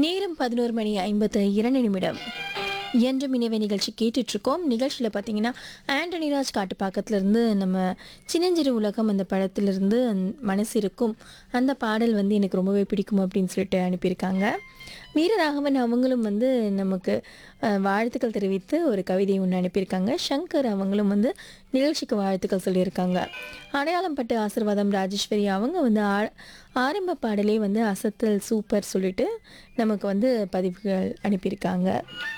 நேரம் பதினோரு மணி ஐம்பத்து இரண்டு நிமிடம் என்றும் இணைவை நிகழ்ச்சி கேட்டுட்டு இருக்கோம் நிகழ்ச்சியில் பார்த்தீங்கன்னா ஆண்டனி ராஜ் காட்டுப்பாக்கத்துலேருந்து நம்ம சின்னஞ்சிறு உலகம் அந்த படத்திலிருந்து மனசு இருக்கும் அந்த பாடல் வந்து எனக்கு ரொம்பவே பிடிக்கும் அப்படின்னு சொல்லிட்டு அனுப்பியிருக்காங்க வீரராகவன் அவங்களும் வந்து நமக்கு அஹ், வாழ்த்துக்கள் தெரிவித்து ஒரு கவிதை ஒன்று அனுப்பியிருக்காங்க சங்கர் அவங்களும் வந்து நிகழ்ச்சிக்கு வாழ்த்துக்கள் சொல்லியிருக்காங்க அடையாளம் பட்டு ஆசிர்வாதம் ராஜேஸ்வரி அவங்க வந்து ஆ- ஆரம்ப பாடலே வந்து அசத்தல் சூப்பர் சொல்லிட்டு நமக்கு வந்து பதிவுகள் அனுப்பியிருக்காங்க